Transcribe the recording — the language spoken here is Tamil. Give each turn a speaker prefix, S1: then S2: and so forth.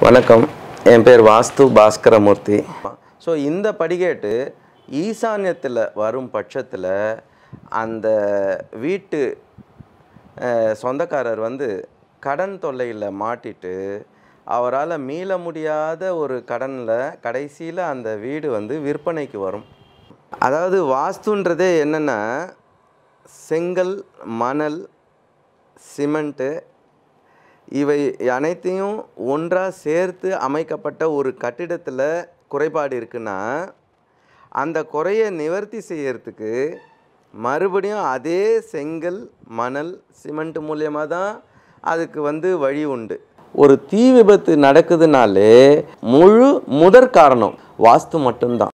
S1: வணக்கம் என் பேர் வாஸ்து பாஸ்கரமூர்த்தி ஸோ இந்த படிக்கட்டு ஈசான்யத்தில் வரும் பட்சத்தில் அந்த வீட்டு அஹ், சொந்தக்காரர் வந்து கடன் தொல்லையில் மாட்டிட்டு அவரால் மீள முடியாத ஒரு கடனில் கடைசியில் அந்த வீடு வந்து விற்பனைக்கு வரும் அதாவது வாஸ்துன்றதே என்னென்னா செங்கல் மணல் சிமெண்ட்டு இவை அனைத்தையும் ஒன்றாக சேர்த்து அமைக்கப்பட்ட ஒரு கட்டிடத்தில் குறைபாடு இருக்குன்னா அந்த குறையை நிவர்த்தி செய்யறதுக்கு மறுபடியும் அதே செங்கல் மணல் சிமெண்ட் மூலியமாக தான் அதுக்கு வந்து வழி உண்டு ஒரு தீ விபத்து நடக்குதுனாலே முழு முதற் காரணம் வாஸ்து மட்டும்தான்